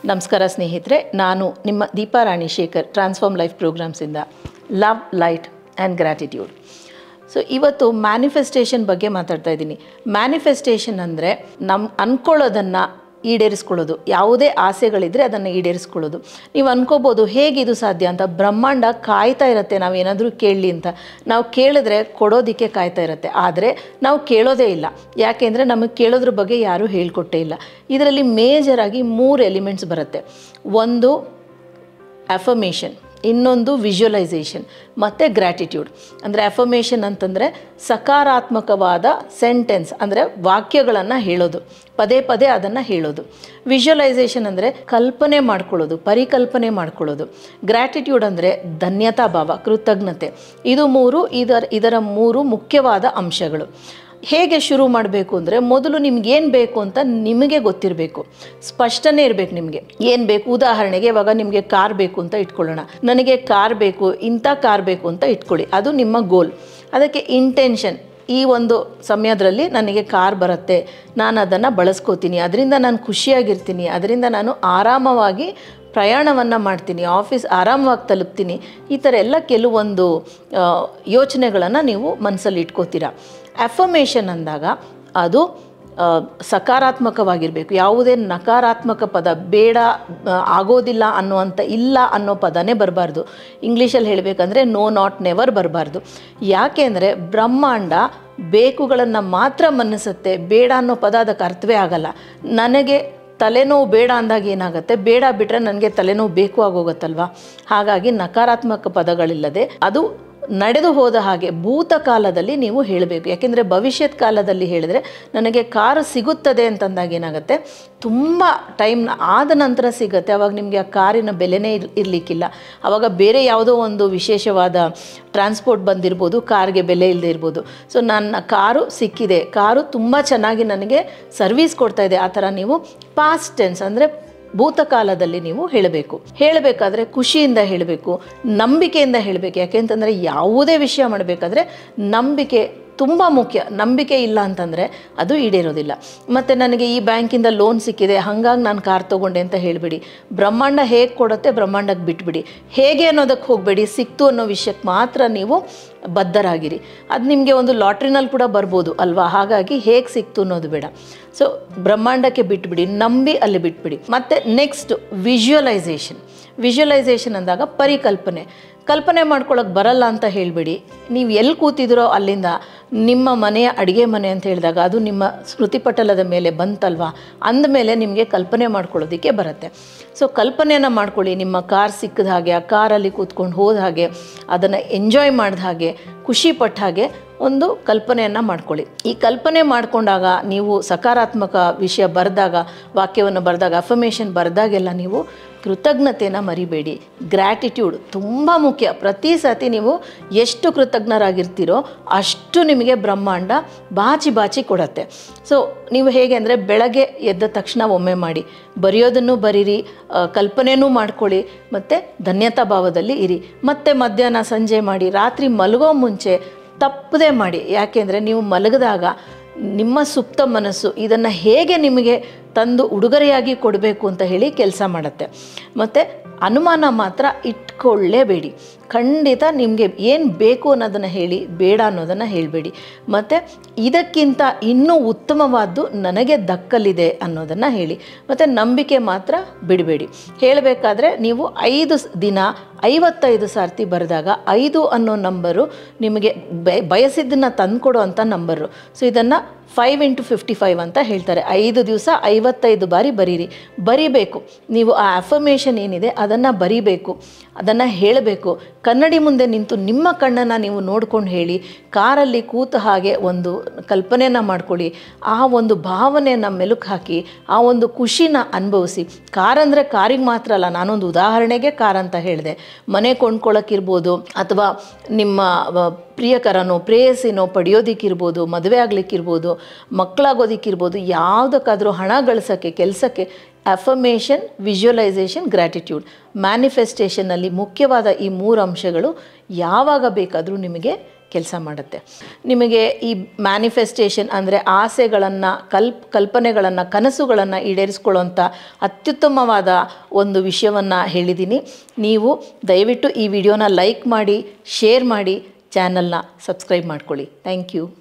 ನಮಸ್ಕಾರ ಸ್ನೇಹಿತರೆ ನಾನು ನಿಮ್ಮ ದೀಪಾ ರಾಣಿ ಶೇಖರ್ ಟ್ರಾನ್ಸ್ಫಾರ್ಮ್ ಲೈಫ್ ಪ್ರೋಗ್ರಾಮ್ಸಿಂದ love light and gratitude so ಇವತ್ತು ಮ್ಯಾನಿಫೆಸ್ಟೇಷನ್ ಬಗ್ಗೆ ಮಾತಾಡ್ತಾ ಇದ್ದೀನಿ ಮ್ಯಾನಿಫೆಸ್ಟೇಷನ್ ಅಂದರೆ ನಮ್ಮ ಅಂದ್ಕೊಳ್ಳೋದನ್ನು ಈಡೇರಿಸ್ಕೊಳ್ಳೋದು ಯಾವುದೇ ಆಸೆಗಳಿದ್ರೆ ಅದನ್ನು ಈಡೇರಿಸ್ಕೊಳ್ಳೋದು ನೀವು ಅನ್ಕೋಬೋದು ಹೇಗಿದು ಸಾಧ್ಯ ಅಂತ ಬ್ರಹ್ಮಾಂಡ ಕಾಯ್ತಾ ಇರುತ್ತೆ ನಾವು ಏನಾದರೂ ಕೇಳಲಿ ಅಂತ ನಾವು ಕೇಳಿದ್ರೆ ಕೊಡೋದಕ್ಕೆ ಕಾಯ್ತಾ ಇರುತ್ತೆ ಆದರೆ ನಾವು ಕೇಳೋದೇ ಇಲ್ಲ ಯಾಕೆಂದರೆ ನಮಗೆ ಕೇಳೋದ್ರ ಬಗ್ಗೆ ಯಾರೂ ಹೇಳ್ಕೊಟ್ಟೇ ಇಲ್ಲ ಇದರಲ್ಲಿ ಮೇಜರಾಗಿ ಮೂರು ಎಲಿಮೆಂಟ್ಸ್ ಬರುತ್ತೆ ಒಂದು ಅಫರ್ಮೇಷನ್ ಇನ್ನೊಂದು ವಿಜುವಲೈಸೇಷನ್ ಮತ್ತು ಗ್ರ್ಯಾಟಿಟ್ಯೂಡ್ ಅಂದರೆ ಅಫರ್ಮೇಷನ್ ಅಂತಂದರೆ ಸಕಾರಾತ್ಮಕವಾದ ಸೆಂಟೆನ್ಸ್ ಅಂದರೆ ವಾಕ್ಯಗಳನ್ನು ಹೇಳೋದು ಪದೇ ಪದೇ ಅದನ್ನು ಹೇಳೋದು ವಿಜುವಲೈಸೇಷನ್ ಅಂದರೆ ಕಲ್ಪನೆ ಮಾಡ್ಕೊಳ್ಳೋದು ಪರಿಕಲ್ಪನೆ ಮಾಡ್ಕೊಳ್ಳೋದು ಗ್ರ್ಯಾಟಿಟ್ಯೂಡ್ ಅಂದರೆ ಧನ್ಯತಾ ಭಾವ ಕೃತಜ್ಞತೆ ಇದು ಮೂರು ಇದರ ಇದರ ಮೂರು ಮುಖ್ಯವಾದ ಅಂಶಗಳು ಹೇಗೆ ಶುರು ಮಾಡಬೇಕು ಅಂದರೆ ಮೊದಲು ನಿಮ್ಗೆ ಏನು ಬೇಕು ಅಂತ ನಿಮಗೆ ಗೊತ್ತಿರಬೇಕು ಸ್ಪಷ್ಟನೇ ಇರಬೇಕು ನಿಮಗೆ ಏನು ಬೇಕು ಉದಾಹರಣೆಗೆ ಇವಾಗ ನಿಮಗೆ ಕಾರ್ ಬೇಕು ಅಂತ ಇಟ್ಕೊಳ್ಳೋಣ ನನಗೆ ಕಾರ್ ಬೇಕು ಇಂಥ ಕಾರ್ ಬೇಕು ಅಂತ ಇಟ್ಕೊಳ್ಳಿ ಅದು ನಿಮ್ಮ ಗೋಲ್ ಅದಕ್ಕೆ ಇಂಟೆನ್ಷನ್ ಈ ಒಂದು ಸಮಯದಲ್ಲಿ ನನಗೆ ಕಾರ್ ಬರುತ್ತೆ ನಾನು ಅದನ್ನು ಬಳಸ್ಕೋತೀನಿ ಅದರಿಂದ ನಾನು ಖುಷಿಯಾಗಿರ್ತೀನಿ ಅದರಿಂದ ನಾನು ಆರಾಮವಾಗಿ ಪ್ರಯಾಣವನ್ನು ಮಾಡ್ತೀನಿ ಆಫೀಸ್ ಆರಾಮವಾಗಿ ತಲುಪ್ತೀನಿ ಈ ಥರ ಎಲ್ಲ ಕೆಲವೊಂದು ಯೋಚನೆಗಳನ್ನು ನೀವು ಮನಸ್ಸಲ್ಲಿ ಇಟ್ಕೋತೀರ ಅಫರ್ಮೇಷನ್ ಅಂದಾಗ ಅದು ಆ, ಸಕಾರಾತ್ಮಕವಾಗಿರಬೇಕು ಯಾವುದೇ ನಕಾರಾತ್ಮಕ ಪದ ಬೇಡ ಆ, ಆಗೋದಿಲ್ಲ ಅನ್ನುವಂಥ ಇಲ್ಲ ಅನ್ನೋ ಪದನೇ ಬರಬಾರ್ದು ಇಂಗ್ಲೀಷಲ್ಲಿ ಹೇಳಬೇಕಂದ್ರೆ ನೋ ನಾಟ್ ನೆವರ್ ಬರಬಾರ್ದು ಯಾಕೆ ಅಂದರೆ ಬ್ರಹ್ಮಾಂಡ ಬೇಕುಗಳನ್ನು ಮಾತ್ರ ಮನ್ನಿಸುತ್ತೆ ಬೇಡ ಅನ್ನೋ ಪದ ಅದಕ್ಕೆ ಅರ್ಥವೇ ಆಗಲ್ಲ ನನಗೆ ತಲೆನೋವು ಬೇಡ ಅಂದಾಗ ಏನಾಗುತ್ತೆ ಬೇಡ ಬಿಟ್ಟರೆ ನನಗೆ ತಲೆನೋವು ಬೇಕು ಆಗೋಗುತ್ತಲ್ವಾ ಹಾಗಾಗಿ ನಕಾರಾತ್ಮಕ ಪದಗಳಿಲ್ಲದೆ ಅದು ನಡೆದು ಹೋದ ಹಾಗೆ ಭೂತಕಾಲದಲ್ಲಿ ನೀವು ಹೇಳಬೇಕು ಯಾಕೆಂದರೆ ಭವಿಷ್ಯತ್ ಕಾಲದಲ್ಲಿ ಹೇಳಿದರೆ ನನಗೆ ಕಾರು ಸಿಗುತ್ತದೆ ಅಂತಂದಾಗ ಏನಾಗುತ್ತೆ ತುಂಬ ಟೈಮ್ ಆದ ನಂತರ ಸಿಗುತ್ತೆ ಅವಾಗ ನಿಮಗೆ ಆ ಕಾರಿನ ಬೆಲೆನೇ ಇರ್ ಇರಲಿಕ್ಕಿಲ್ಲ ಆವಾಗ ಬೇರೆ ಯಾವುದೋ ಒಂದು ವಿಶೇಷವಾದ ಟ್ರಾನ್ಸ್ಪೋರ್ಟ್ ಬಂದಿರ್ಬೋದು ಕಾರ್ಗೆ ಬೆಲೆ ಇಲ್ಲದೆ ಇರ್ಬೋದು ಸೊ ನನ್ನ ಕಾರು ಸಿಕ್ಕಿದೆ ಕಾರು ತುಂಬ ಚೆನ್ನಾಗಿ ನನಗೆ ಸರ್ವಿಸ್ ಕೊಡ್ತಾ ಇದೆ ಆ ಥರ ನೀವು ಪಾಸ್ಟ್ ಟೆನ್ಸ್ ಅಂದರೆ ಭೂತಕಾಲದಲ್ಲಿ ನೀವು ಹೇಳಬೇಕು ಹೇಳಬೇಕಾದ್ರೆ ಖುಷಿಯಿಂದ ಹೇಳಬೇಕು ನಂಬಿಕೆಯಿಂದ ಹೇಳಬೇಕು ಯಾಕೆಂತಂದರೆ ಯಾವುದೇ ವಿಷಯ ಮಾಡಬೇಕಾದ್ರೆ ನಂಬಿಕೆ ತುಂಬ ಮುಖ್ಯ ನಂಬಿಕೆ ಇಲ್ಲ ಅಂತಂದರೆ ಅದು ಈಡೇರೋದಿಲ್ಲ ಮತ್ತು ನನಗೆ ಈ ಬ್ಯಾಂಕಿಂದ ಲೋನ್ ಸಿಕ್ಕಿದೆ ಹಾಗಾಗಿ ನಾನು ಕಾರ್ ತೊಗೊಂಡೆ ಅಂತ ಹೇಳಿಬಿಡಿ ಬ್ರಹ್ಮಾಂಡ ಹೇಗೆ ಕೊಡುತ್ತೆ ಬ್ರಹ್ಮಾಂಡಕ್ಕೆ ಬಿಟ್ಬಿಡಿ ಹೇಗೆ ಅನ್ನೋದಕ್ಕೆ ಹೋಗಬೇಡಿ ಸಿಕ್ತು ಅನ್ನೋ ವಿಷಯಕ್ಕೆ ಮಾತ್ರ ನೀವು ಬದ್ಧರಾಗಿರಿ ಅದು ನಿಮಗೆ ಒಂದು ಲಾಟ್ರಿನಲ್ಲಿ ಕೂಡ ಬರ್ಬೋದು ಅಲ್ವಾ ಹಾಗಾಗಿ ಹೇಗೆ ಸಿಕ್ತು ಅನ್ನೋದು ಬೇಡ ಸೊ ಬ್ರಹ್ಮಾಂಡಕ್ಕೆ ಬಿಟ್ಬಿಡಿ ನಂಬಿ ಅಲ್ಲಿ ಬಿಟ್ಬಿಡಿ ಮತ್ತು ನೆಕ್ಸ್ಟ್ ವಿಜುವಲೈಸೇಷನ್ ವಿಜುವಲೈಸೇಷನ್ ಅಂದಾಗ ಪರಿಕಲ್ಪನೆ ಕಲ್ಪನೆ ಮಾಡ್ಕೊಳ್ಳೋಕೆ ಬರಲ್ಲ ಅಂತ ಹೇಳಿಬಿಡಿ ನೀವು ಎಲ್ಲಿ ಕೂತಿದ್ರೋ ಅಲ್ಲಿಂದ ನಿಮ್ಮ ಮನೆಯ ಅಡುಗೆ ಮನೆ ಅಂತ ಹೇಳಿದಾಗ ಅದು ನಿಮ್ಮ ಸ್ಮೃತಿಪಟಲದ ಮೇಲೆ ಬಂತಲ್ವಾ ಅಂದಮೇಲೆ ನಿಮಗೆ ಕಲ್ಪನೆ ಮಾಡ್ಕೊಳ್ಳೋದಕ್ಕೆ ಬರುತ್ತೆ ಸೊ ಕಲ್ಪನೆಯನ್ನು ಮಾಡ್ಕೊಳ್ಳಿ ನಿಮ್ಮ ಕಾರ್ ಸಿಕ್ಕಿದ ಹಾಗೆ ಆ ಕಾರಲ್ಲಿ ಕೂತ್ಕೊಂಡು ಹೋದ ಹಾಗೆ ಅದನ್ನು ಎಂಜಾಯ್ ಮಾಡಿದ ಹಾಗೆ ಖುಷಿ ಪಟ್ಟ ಹಾಗೆ ಒಂದು ಕಲ್ಪನೆಯನ್ನು ಮಾಡ್ಕೊಳ್ಳಿ ಈ ಕಲ್ಪನೆ ಮಾಡಿಕೊಂಡಾಗ ನೀವು ಸಕಾರಾತ್ಮಕ ವಿಷಯ ಬರೆದಾಗ ವಾಕ್ಯವನ್ನು ಬರೆದಾಗ ಅಫರ್ಮೇಷನ್ ಬರೆದಾಗೆಲ್ಲ ನೀವು ಕೃತಜ್ಞತೆಯನ್ನು ಮರಿಬೇಡಿ ಗ್ರ್ಯಾಟಿಟ್ಯೂಡ್ ತುಂಬ ಮುಖ್ಯ ಪ್ರತಿ ಸತಿ ನೀವು ಎಷ್ಟು ಕೃತಜ್ಞರಾಗಿರ್ತೀರೋ ಅಷ್ಟು ನಿಮಗೆ ಬ್ರಹ್ಮಾಂಡ ಬಾಚಿ ಬಾಚಿ ಕೊಡತ್ತೆ ಸೊ ನೀವು ಹೇಗೆ ಅಂದರೆ ಬೆಳಗ್ಗೆ ಎದ್ದ ತಕ್ಷಣ ಒಮ್ಮೆ ಮಾಡಿ ಬರೆಯೋದನ್ನು ಬರೀರಿ ಆ, ಕಲ್ಪನೆನೂ ಮಾಡ್ಕೊಳ್ಳಿ ಮತ್ತು ಧನ್ಯತಾ ಭಾವದಲ್ಲಿ ಇರಿ ಮತ್ತು ಮಧ್ಯಾಹ್ನ ಸಂಜೆ ಮಾಡಿ ರಾತ್ರಿ ಮಲಗೋ ಮುಂಚೆ ತಪ್ಪದೇ ಮಾಡಿ ಯಾಕೆಂದರೆ ನೀವು ಮಲಗಿದಾಗ ನಿಮ್ಮ ಸುಪ್ತ ಮನಸ್ಸು ಇದನ್ನು ಹೇಗೆ ನಿಮಗೆ ತಂದು ಉಡುಗೊರೆಯಾಗಿ ಕೊಡಬೇಕು ಅಂತ ಹೇಳಿ ಕೆಲಸ ಮಾಡುತ್ತೆ ಮತ್ತು ಅನುಮಾನ ಮಾತ್ರ ಇಟ್ಕೊಳ್ಳೇಬೇಡಿ ಖಂಡಿತ ನಿಮಗೆ ಏನು ಬೇಕು ಅನ್ನೋದನ್ನು ಹೇಳಿ ಬೇಡ ಅನ್ನೋದನ್ನು ಹೇಳಬೇಡಿ ಮತ್ತು ಇದಕ್ಕಿಂತ ಇನ್ನೂ ಉತ್ತಮವಾದ್ದು ನನಗೆ ದಕ್ಕಲಿದೆ ಅನ್ನೋದನ್ನು ಹೇಳಿ ಮತ್ತು ನಂಬಿಕೆ ಮಾತ್ರ ಬಿಡಬೇಡಿ ಹೇಳಬೇಕಾದ್ರೆ ನೀವು ಐದು ಸ್- ದಿನ ಐವತ್ತೈದು ಸಾರ್ತಿ ಬರೆದಾಗ ಐದು ಅನ್ನೋ ನಂಬರು ನಿಮಗೆ ಬಯ ಬಯಸಿದ್ದನ್ನು ತಂದುಕೊಡೋ ಅಂಥ ನಂಬರು ಸೊ ಇದನ್ನು ಫೈವ್ ಇಂಟು ಫಿಫ್ಟಿ ಫೈವ್ ಅಂತ ಹೇಳ್ತಾರೆ ಐದು ದಿವಸ ಐವತ್ತೈದು ಬಾರಿ ಬರೀರಿ ಬರಿಬೇಕು ನೀವು ಆ ಅಫರ್ಮೇಷನ್ ಏನಿದೆ ಅದನ್ನು ಬರಿಬೇಕು ಅದನ್ನು ಹೇಳಬೇಕು ಕನ್ನಡಿ ಮುಂದೆ ನಿಂತು ನಿಮ್ಮ ಕಣ್ಣನ್ನು ನೀವು ನೋಡ್ಕೊಂಡು ಹೇಳಿ ಕಾರಲ್ಲಿ ಕೂತ ಹಾಗೆ ಒಂದು ಕಲ್ಪನೆಯನ್ನು ಮಾಡ್ಕೊಳ್ಳಿ ಆ ಒಂದು ಭಾವನೆಯನ್ನು ಮೆಲುಕು ಹಾಕಿ ಆ ಒಂದು ಖುಷಿನ ಅನುಭವಿಸಿ ಕಾರ್ ಅಂದರೆ ಕಾರಿಗೆ ಮಾತ್ರ ಅಲ್ಲ ನಾನೊಂದು ಉದಾಹರಣೆಗೆ ಕಾರ್ ಅಂತ ಹೇಳಿದೆ ಮನೆ ಕೊಂಡ್ಕೊಳ್ಳೋಕ್ಕಿರ್ಬೋದು ಅಥವಾ ನಿಮ್ಮ ಆ, ಪ್ರಿಯಕರನೋ ಪ್ರೇಯಸಿನೋ ಪಡೆಯೋದಿಕ್ಕಿರ್ಬೋದು ಮದುವೆ ಆಗಲಿಕ್ಕಿರ್ಬೋದು ಮಕ್ಕಳಾಗೋದಿಕ್ಕಿರ್ಬೋದು ಯಾವುದಕ್ಕಾದರೂ ಹಣ ಗಳಿಸೋಕ್ಕೆ ಕೆಲಸಕ್ಕೆ ಅಫರ್ಮೇಷನ್ ವಿಜುವಲೈಸೇಷನ್ ಗ್ರ್ಯಾಟಿಟ್ಯೂಡ್ ಮ್ಯಾನಿಫೆಸ್ಟೇಷನ್ನಲ್ಲಿ ಮುಖ್ಯವಾದ ಈ ಮೂರು ಅಂಶಗಳು ಯಾವಾಗ ಬೇಕಾದರೂ ನಿಮಗೆ ಕೆಲಸ ಮಾಡುತ್ತೆ ನಿಮಗೆ ಈ ಮ್ಯಾನಿಫೆಸ್ಟೇಷನ್ ಅಂದರೆ ಆಸೆಗಳನ್ನು ಕಲ್ಪ್ ಕಲ್ಪನೆಗಳನ್ನು ಕನಸುಗಳನ್ನು ಈಡೇರಿಸ್ಕೊಳ್ಳೋಂಥ ಅತ್ಯುತ್ತಮವಾದ ಒಂದು ವಿಷಯವನ್ನು ಹೇಳಿದ್ದೀನಿ ನೀವು ದಯವಿಟ್ಟು ಈ ವಿಡಿಯೋನ ಲೈಕ್ ಮಾಡಿ ಶೇರ್ ಮಾಡಿ ಚಾನಲ್ನ ಸಬ್ಸ್ಕ್ರೈಬ್ ಮಾಡ್ಕೊಳ್ಳಿ ಥ್ಯಾಂಕ್ ಯು